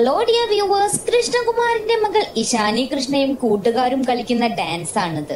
hello dear viewers കൃഷ്ണകുമാറിന്റെ മകൾ ഇഷാനി കൃഷ്ണയും കൂട്ടുകാരും കളിക്കുന്ന ഡാൻസ് ആണിത്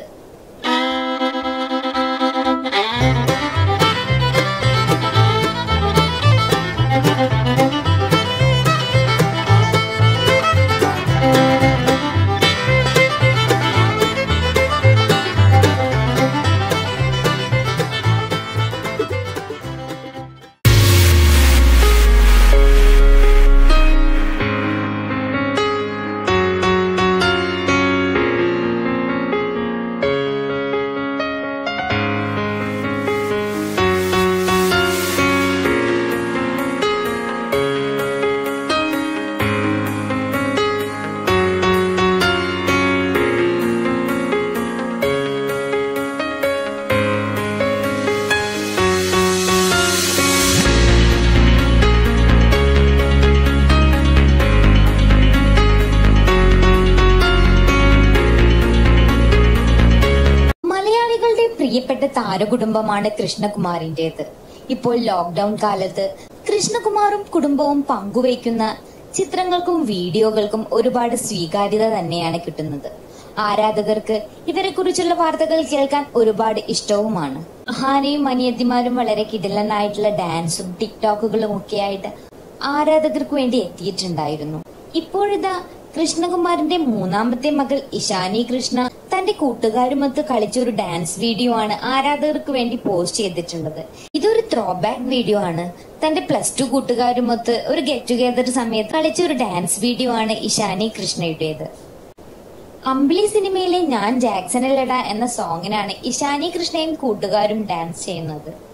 മലയാളികളുടെ പ്രിയപ്പെട്ട താരകുടുംബമാണ് കൃഷ്ണകുമാറിന്റേത് ഇപ്പോൾ ലോക്ക്ഡൌൺ കാലത്ത് കൃഷ്ണകുമാറും കുടുംബവും പങ്കുവയ്ക്കുന്ന ചിത്രങ്ങൾക്കും വീഡിയോകൾക്കും ഒരുപാട് സ്വീകാര്യത തന്നെയാണ് കിട്ടുന്നത് ആരാധകർക്ക് ഇവരെ കുറിച്ചുള്ള വാർത്തകൾ കേൾക്കാൻ ഒരുപാട് ഇഷ്ടവുമാണ് ഹാനയും അനിയത്തിമാരും വളരെ കിടിലനായിട്ടുള്ള ഡാൻസും ടിക്ടോക്കുകളും ഒക്കെ ആയിട്ട് ആരാധകർക്ക് വേണ്ടി എത്തിയിട്ടുണ്ടായിരുന്നു ഇപ്പോഴിതാ കൃഷ്ണകുമാറിന്റെ മൂന്നാമത്തെ മകൾ ഇഷാനി കൃഷ്ണ തന്റെ കൂട്ടുകാരുമൊത്ത് കളിച്ച ഒരു ഡാൻസ് വീഡിയോ ആണ് ആരാധകർക്ക് വേണ്ടി പോസ്റ്റ് ചെയ്തിട്ടുള്ളത് ഇതൊരു ത്രോ ബാക്ക് വീഡിയോ ആണ് തന്റെ പ്ലസ് ടു കൂട്ടുകാരുമൊത്ത് ഒരു ഗെറ്റ് ടുഗെദർ സമയത്ത് കളിച്ച ഒരു ഡാൻസ് വീഡിയോ ആണ് ഇഷാനി കൃഷ്ണയുടേത് അമ്പിളി സിനിമയിലെ ഞാൻ ജാക്സണിലട എന്ന സോങ്ങിനാണ് ഇഷാനി കൃഷ്ണയും കൂട്ടുകാരും ഡാൻസ് ചെയ്യുന്നത്